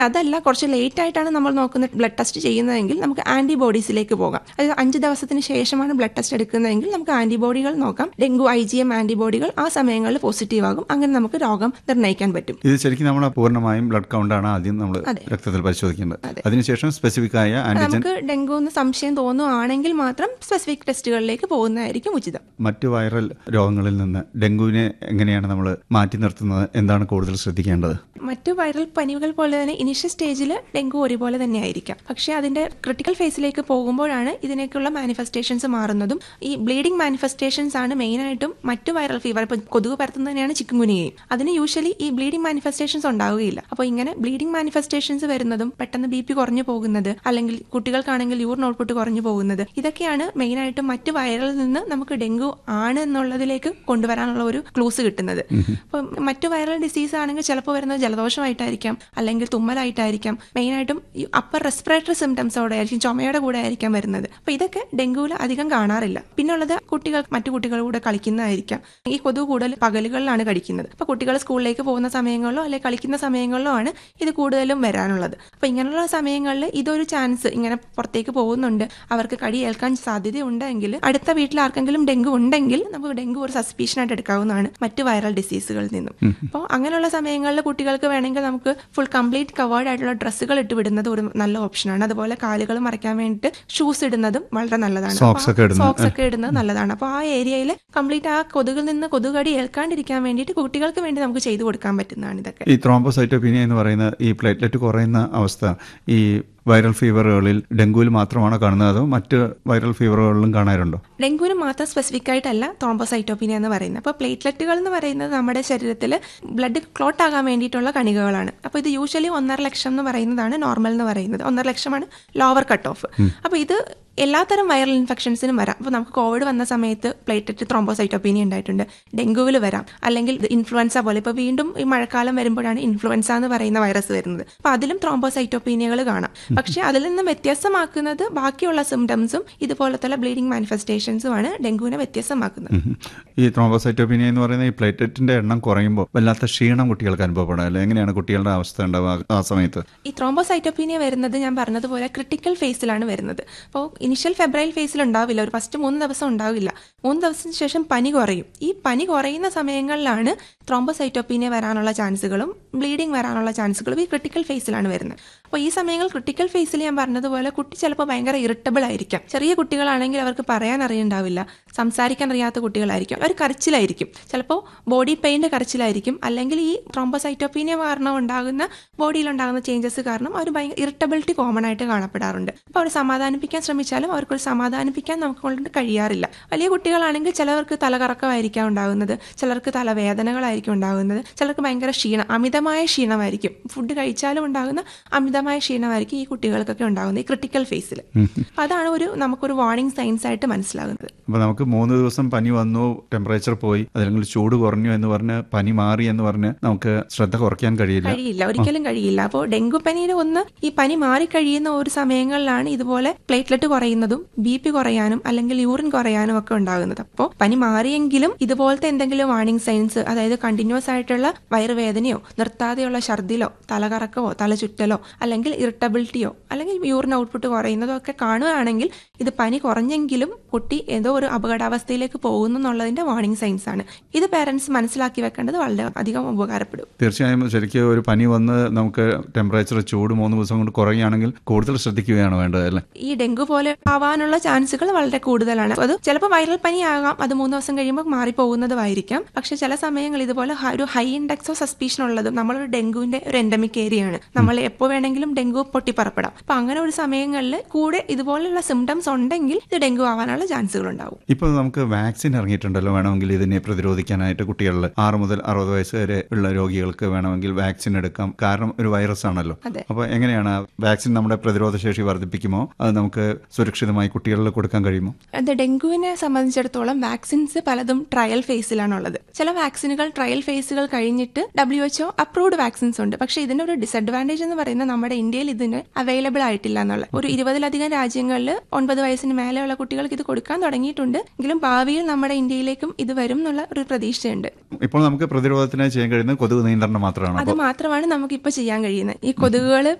അതല്ല കുറച്ച് ലേറ്റ് ആയിട്ടാണ് നമ്മൾ നോക്കുന്ന ബ്ലഡ് ടെസ്റ്റ് ചെയ്യുന്നതെങ്കിൽ നമുക്ക് ആന്റിബോഡീസിലേക്ക് പോകാം അതായത് അഞ്ച് ദിവസത്തിന് ശേഷമാണ് ബ്ലഡ് ടെസ്റ്റ് എടുക്കുന്നതെങ്കിൽ നമുക്ക് ആന്റിബോഡികൾ നോക്കാം ഡെങ്കു ഐ ജി എം ആന്റിബോഡികൾ ആ സമയങ്ങളിൽ പോസിറ്റീവ് ആകും അങ്ങനെ നമുക്ക് രോഗം നിർണ്ണയിക്കാൻ പറ്റും ഇത് ശരിക്കും നമ്മൾ പൂർണ്ണമായും ബ്ലഡ് കൗണ്ടാണ് ആദ്യം നമ്മൾ അതെ. രക്തത്തിൽ പരിശോധിക്കേണ്ടത് അതിനുശേഷം സ്പെസിഫിക് ആയ ആന്റിജൻ നമുക്ക് ഡെങ്കു എന്ന് സംശയം തോന്നുവാണെങ്കിൽ മാത്രം സ്പെസിഫിക് ടെസ്റ്റുകളിലേക്ക് പോകുന്നതായിരിക്കും ഉചിതം മറ്റു വൈറൽ രോഗങ്ങളിൽ നിന്ന് ഡെങ്കുവിനെ എങ്ങനെയാണ് നമ്മൾ മാറ്റി നിർത്തുന്നത് എന്താണ് കൂടുതൽ ശ്രദ്ധിക്കേണ്ടത് മറ്റു വൈറൽ പനികൾ പോലെ തന്നെ ഇനിഷ്യൽ സ്റ്റേജിൽ ഡെങ്കു ഒരുപോലെ തന്നെ ആയിരിക്കാം പക്ഷേ അതിന്റെ ക്രിട്ടിക്കൽ ഫേസിലേക്ക് പോകുമ്പോഴാണ് ഇതിനേക്കുള്ള മാനിഫെസ്റ്റേഷൻസ് മാറുന്നതും ഈ ബ്ലീഡിംഗ് മാനിഫെസ്റ്റേഷൻസ് ആണ് മെയിനായിട്ടും മറ്റു വൈറൽ ഫീവർ ഇപ്പൊ കൊതുക് പരത്തുന്നതിനെയാണ് ചിക്കൻ ഗുനിയയും അതിന് യൂഷ്വലി ഈ ബ്ലീഡിംഗ് മാനിഫെസ്റ്റേഷൻസ് ഉണ്ടാവുകയില്ല അപ്പോൾ ഇങ്ങനെ ബ്ലീഡിംഗ് മാനിഫെസ്റ്റേഷൻസ് വരുന്നതും പെട്ടെന്ന് ബി പി കുറഞ്ഞു പോകുന്നത് അല്ലെങ്കിൽ കുട്ടികൾക്കാണെങ്കിൽ യൂറിൻ ഔട്ട്പുട്ട് കുറഞ്ഞു പോകുന്നത് ഇതൊക്കെയാണ് മെയിനായിട്ടും മറ്റു വൈറലിൽ നിന്ന് നമുക്ക് ഡെങ്കു ആണ് എന്നുള്ളതിലേക്ക് കൊണ്ടുവരാനുള്ള ഒരു ക്ലൂസ് കിട്ടുന്നത് അപ്പം മറ്റു വൈറൽ ഡിസീസ് ആണെങ്കിൽ ചിലപ്പോൾ വരുന്നത് ജലദോഷമായിട്ടായിരിക്കാം അല്ലെങ്കിൽ തുമ്മലായിട്ടായിരിക്കാം മെയിനായിട്ടും ഈ അപ്പർ റെസ്പിറേറ്ററി സിംറ്റംസോടെ ആയിരിക്കും ചുമയുടെ കൂടെ ആയിരിക്കാം വരുന്നത് അപ്പോൾ ഇതൊക്കെ ഡെങ്കുവിൽ അധികം കാണാറില്ല പിന്നെ ഉള്ളത് കുട്ടികൾ മറ്റു കുട്ടികളുടെ കൂടെ കളിക്കുന്നതായിരിക്കാം ഈ കൊതുക് കൂടുതൽ പകലുകളിലാണ് കടിക്കുന്നത് അപ്പോൾ കുട്ടികൾ സ്കൂളിലേക്ക് പോകുന്ന സമയങ്ങളിലോ അല്ലെങ്കിൽ കളിക്കുന്ന സമയങ്ങളിലോ ആണ് ഇത് കൂടുതലും വരാനുള്ളത് അപ്പോൾ ഇങ്ങനെയുള്ള സമയങ്ങളിൽ ഇതൊരു ചാൻസ് ഇങ്ങനെ പുറത്തേക്ക് പോകുന്നുണ്ട് അവർക്ക് കടി ഏൽക്കാൻ സാധ്യതയുണ്ടെങ്കിൽ അടുത്ത വീട്ടിൽ ആർക്കെങ്കിലും ഡെങ്കു ഉണ്ടെങ്കിൽ നമുക്ക് ഡെങ്കു ഒരു സസ്പീഷൻ ആയിട്ട് എടുക്കാവുന്നതാണ് മറ്റു വൈറൽ ഡിസീസുകളിൽ നിന്നും അപ്പോൾ അങ്ങനെയുള്ള സമയങ്ങളിൽ കുട്ടികൾക്ക് വേണമെങ്കിൽ നമുക്ക് ഫുൾ കംപ്ലീറ്റ് കവേർഡ് ആയിട്ടുള്ള ഡ്രസ്സുകൾ ഇട്ട് വിടുന്നത് ഒരു നല്ല ഓപ്ഷനാണ് അതുപോലെ കാലുകൾ മറയ്ക്കാൻ വേണ്ടിയിട്ട് ഷൂസ് ഇടുന്നതും വളരെ നല്ലതാണ് Socks ഒക്കെ ഇടുന്നത്. സോക്സ് ഒക്കെ ഇടുന്നത് നല്ലതാണ് അപ്പോൾ ആ ഏരിയയിൽ കംപ്ലീറ്റ് ആ കൊതുകിൽ നിന്ന് കൊതുകടി ഏൽക്കാണ്ടിരിക്കാൻ വേണ്ടിയിട്ട് കുട്ടികൾക്ക് വേണ്ടി നമുക്ക് ചെയ്തു കൊടുക്കാൻ പറ്റുന്നതാണ് ഇതൊക്കെ ഈ ത്രോംബോസൈറ്റോപീനിയ എന്ന് പറയുന്ന ഈ പ്ലേറ്റ്ലെറ്റ് കുറയുന്ന അവസ്ഥ ഈ വൈറൽ ഫീവറുകളിൽ ഡെങ്കുവിൽ മാത്രമാണോ കാണുന്നത് അതോ മറ്റ് വൈറൽ ഫീവറുകളിലും കാണാറുണ്ടോ ഡെങ്കുവിന് മാത്രം സ്പെസിഫിക് ആയിട്ടല്ല ത്രോംബോസൈറ്റോപിനിയ എന്ന് പറയുന്നത് അപ്പോൾ പ്ലേറ്റ്ലെറ്റുകൾ എന്ന് പറയുന്നത് നമ്മുടെ ശരീരത്തിൽ ബ്ലഡ് ക്ലോട്ട് ആകാൻ വേണ്ടിയിട്ടുള്ള കണികകളാണ് അപ്പോൾ ഇത് യൂഷ്വലി ഒന്നര ലക്ഷം എന്ന് പറയുന്നതാണ് നോർമൽ എന്ന് പറയുന്നത് ഒന്നര ലക്ഷമാണ് ലോവർ കട്ട് ഓഫ് അപ്പോൾ ഇത് എല്ലാത്തരം വൈറൽ ഇൻഫെക്ഷൻസിനും വരാം അപ്പോൾ നമുക്ക് കോവിഡ് വന്ന സമയത്ത് പ്ലേറ്ററ്റ് ത്രോംബോസൈറ്റോപീനിയ ഉണ്ടായിട്ടുണ്ട് ഡെങ്കുവിൽ വരാം അല്ലെങ്കിൽ ഇൻഫ്ലുവൻസ പോലെ ഇപ്പോൾ വീണ്ടും ഈ മഴക്കാലം വരുമ്പോഴാണ് ഇൻഫ്ലുവൻസ എന്ന് പറയുന്ന വൈറസ് വരുന്നത് അപ്പോൾ അതിലും ത്രോംബോസൈറ്റോപീനിയകൾ കാണാം പക്ഷേ അതിൽ നിന്ന് വ്യത്യസ്തമാക്കുന്നത് ബാക്കിയുള്ള സിംറ്റംസും ഇതുപോലത്തെ ബ്ലീഡിംഗ് മാനിഫെസ്റ്റേഷൻസുമാണ് ഡെങ്കുവിനെ വ്യത്യസ്തമാക്കുന്നത് ഉം. ഈ ത്രോംബോസൈറ്റോപീനിയ എന്ന് പറയുന്ന ഈ പ്ലേറ്റ്ലെറ്റിന്റെ എണ്ണം കുറയുമ്പോൾ വല്ലാത്ത ക്ഷീണം കുട്ടികൾക്ക് അനുഭവപ്പെടുക അല്ലെ എങ്ങനെയാണ് കുട്ടികളുടെ അവസ്ഥ ഉണ്ടാവുക ആ- ആ സമയത്ത് ഈ ത്രോംബോസൈറ്റോപീനിയ വരുന്നത് ഞാൻ പറഞ്ഞതുപോലെ ക്രിട്ടിക്കൽ ഫേസിലാണ് വരുന്നത് അപ്പോൾ ഇനിഷ്യൽ ഫെബ്രൈൽ ഫേസിൽ ഉണ്ടാവില്ല ഒരു ഫസ്റ്റ് മൂന്ന് ദിവസം ഉണ്ടാവില്ല മൂന്ന് ദിവസത്തിന് ശേഷം പനി കുറയും ഈ പനി കുറയുന്ന സമയങ്ങളിലാണ് ത്രോംബോസൈറ്റോപീനിയ വരാനുള്ള ചാൻസുകളും ബ്ലീഡിംഗ് വരാനുള്ള ചാൻസുകളും ഈ ക്രിട്ടിക്കൽ ഫേസിലാണ് വരുന്നത് അപ്പോൾ ഈ സമയങ്ങൾ ക്രിട്ടിക്കൽ ഫേസിൽ ഞാൻ പറഞ്ഞതുപോലെ കുട്ടി ചിലപ്പോൾ ഭയങ്കര ഇറിറ്റബിൾ ആയിരിക്കാം ചെറിയ കുട്ടികളാണെങ്കിൽ അവർക്ക് പറയാൻ അറിയുണ്ടാവില്ല സംസാരിക്കാൻ അറിയാത്ത കുട്ടികളായിരിക്കും അവർ കരച്ചിലായിരിക്കും ചിലപ്പോൾ ബോഡി പെയിൻ്റെ കരച്ചിലായിരിക്കും അല്ലെങ്കിൽ ഈ ത്രോംബോസൈറ്റോപീനിയ കാരണം ഉണ്ടാകുന്ന ബോഡിയിൽ ഉണ്ടാകുന്ന ചേഞ്ചസ് കാരണം അവർ ഭയങ്കര ഇറിറ്റബിലിറ്റി കോമൺ ആയിട്ട് കാണപ്പെടാറുണ്ട് അപ്പോൾ അവർ സമാധാനിപ്പിക്കാൻ ശ്രമിച്ചാലും അവർക്കൊരു സമാധാനിപ്പിക്കാൻ നമുക്ക് കൊണ്ട് കഴിയാറില്ല വലിയ കുട്ടികളാണെങ്കിൽ ചിലവർക്ക് തലകറക്കമായിരിക്കാം ഉണ്ടാകുന്നത് ചിലർക്ക് തലവേദനകളായിരിക്കും ഉണ്ടാകുന്നത് ചിലർക്ക് ഭയങ്കര ക്ഷീണം അമിതമായ ക്ഷീണമായിരിക്കും ഫുഡ് കഴിച്ചാലും ഉണ്ടാകുന്ന അമിതമായ ക്ഷീണമായിരിക്കും ഈ കുട്ടികൾക്കൊക്കെ ഉണ്ടാകുന്നത് ഈ ക്രിട്ടിക്കൽ ഫേസിൽ അതാണ് ഒരു നമുക്കൊരു വാർണിംഗ് സൈൻസ് ആയിട്ട് മനസ്സിലാകുന്നത് അപ്പോൾ നമുക്ക് മൂന്ന് ദിവസം പനി വന്നു ടെമ്പറേച്ചർ പോയി അല്ലെങ്കിൽ ചൂട് കുറഞ്ഞു എന്ന് പറഞ്ഞ് പനി മാറി എന്ന് പറഞ്ഞ് നമുക്ക് ശ്രദ്ധ കുറയ്ക്കാൻ കഴിയില്ല കഴിയില്ല ഒരിക്കലും കഴിയില്ല അപ്പോൾ ഡെങ്കു പനിയുടെ ഒന്ന് ഈ പനി മാറിക്കഴിയുന്ന ഒരു സമയങ്ങളിലാണ് ഇതുപോലെ പ്ലേറ്റ്ലെറ്റ് കുറയുന്നതും ബി പി കുറയാനും അല്ലെങ്കിൽ യൂറിൻ കുറയാനും ഒക്കെ ഉണ്ടാകുന്നത് അപ്പോൾ പനി മാറിയെങ്കിലും ഇതുപോലത്തെ എന്തെങ്കിലും വാർണിംഗ് സൈൻസ് അതായത് കണ്ടിന്യൂസ് ആയിട്ടുള്ള വയറുവേദനയോ നിർത്താതെയുള്ള ഛർദിലോ തലകറക്കമോ തലചുറ്റലോ അല്ലെങ്കിൽ ഇറിറ്റബിലിറ്റിയോ അല്ലെങ്കിൽ യൂറിൻ ഔട്ട്പുട്ട് കുറയുന്നതോ ഒക്കെ കാണുകയാണെങ്കിൽ ഇത് പനി കുറഞ്ഞെങ്കിലും കുട്ടി ഏതോ ഒരു അപകടാവസ്ഥയിലേക്ക് പോകുന്നു എന്നുള്ളതിന്റെ വാർണിംഗ് സൈൻസ് ആണ് ഇത് പേരൻസ് മനസ്സിലാക്കി വെക്കേണ്ടത് വളരെ അധികം ഉപകാരപ്പെടും തീർച്ചയായും ശരിക്കും ഒരു പനി വന്ന് നമുക്ക് ടെമ്പറേച്ചർ ചൂട് മൂന്ന് ദിവസം കൊണ്ട് കുറയുകയാണെങ്കിൽ കൂടുതൽ ശ്രദ്ധിക്കുകയാണ് വേണ്ടത് അല്ലേ ഈ ഡെങ്കു പോലെ ആവാനുള്ള ചാൻസുകൾ വളരെ കൂടുതലാണ് അത് ചിലപ്പോൾ വൈറൽ പനി ആകാം അത് മൂന്ന് ദിവസം കഴിയുമ്പോൾ മാറിപ്പോകുന്നതുമായിരിക്കാം പക്ഷെ ചില സമയങ്ങൾ ഇതുപോലെ ഹ- ഒരു ഹൈ ഇൻഡെക്സ് ഓഫ് സസ്പീഷൻ ഉള്ളതും നമ്മളൊരു ഡെങ്കുവിന്റെ ഒരു എൻഡമിക് ഏരിയ ആണ് നമ്മൾ എപ്പോൾ വേണമെങ്കിലും ഡെങ്കു പൊട്ടിപ്പറപ്പെടാം അപ്പൊ അങ്ങനെ ഒരു സമയങ്ങളിൽ കൂടെ ഇതുപോലുള്ള സിംറ്റംസ് ഉണ്ടെങ്കിൽ ഇത് ഡെങ്കു ആവാനുള്ള ചാൻസുകൾ ഉണ്ടാവും ഇപ്പോൾ നമുക്ക് വാക്സിൻ ഇറങ്ങിയിട്ടുണ്ടല്ലോ വേണമെങ്കിൽ ഇതിനെ പ്രതിരോധിക്കാനായിട്ട് കുട്ടികളിൽ ആറ് മുതൽ അറുപത് വയസ്സ് വരെ ഉള്ള രോഗികൾക്ക് വേണമെങ്കിൽ വാക്സിൻ എടുക്കാം കാരണം ഒരു വൈറസ് ആണല്ലോ അതെ. അപ്പോൾ എങ്ങനെയാണ് വാക്സിൻ നമ്മുടെ പ്രതിരോധ ശേഷി വർദ്ധിപ്പിക്കുമോ അത് നമുക്ക് സുരക്ഷിതമായി കുട്ടികളിൽ കൊടുക്കാൻ കഴിയുമോ അത് ഡെങ്കുവിനെ സംബന്ധിച്ചിടത്തോളം വാക്സിൻസ് പലതും ട്രയൽ ഫേസിലാണുള്ളത് ചില വാക്സിനുകൾ ട്രയൽ ഫേസുകൾ കഴിഞ്ഞിട്ട് ഡബ്ല്യു എച്ച്ഒ അപ്രൂവ്ഡ് വാക്സിൻസ് ഉണ്ട് പക്ഷേ ഇതിന്റെ ഒരു ഡിസഡ്വാൻറ്റേജ് എന്ന് പറയുന്നത് നമ്മുടെ ഇന്ത്യയിൽ ഇതിന് അവൈലബിൾ ആയിട്ടില്ല എന്നുള്ള ഒരു ഇരുപതിലധികം രാജ്യങ്ങളിൽ ഒൻപത് വയസ്സിന് മേലെയുള്ള കുട്ടികൾക്ക് ഇത് കൊടുക്കാൻ തുടങ്ങിയിട്ടുണ്ട് എങ്കിലും ഭാവിയിൽ നമ്മുടെ ഇന്ത്യയിലേക്കും ഇത് വരും എന്നുള്ള ഒരു പ്രതീക്ഷയുണ്ട് ഇപ്പോൾ നമുക്ക് പ്രതിരോധത്തിനായി ചെയ്യാൻ കഴിയുന്നത് കൊതുക് നിയന്ത്രണം മാത്രമാണ് അത് മാത്രമാണ് നമുക്ക് ഇപ്പൊ ചെയ്യാൻ കഴിയുന്നത് ഈ കൊതുകുകൾ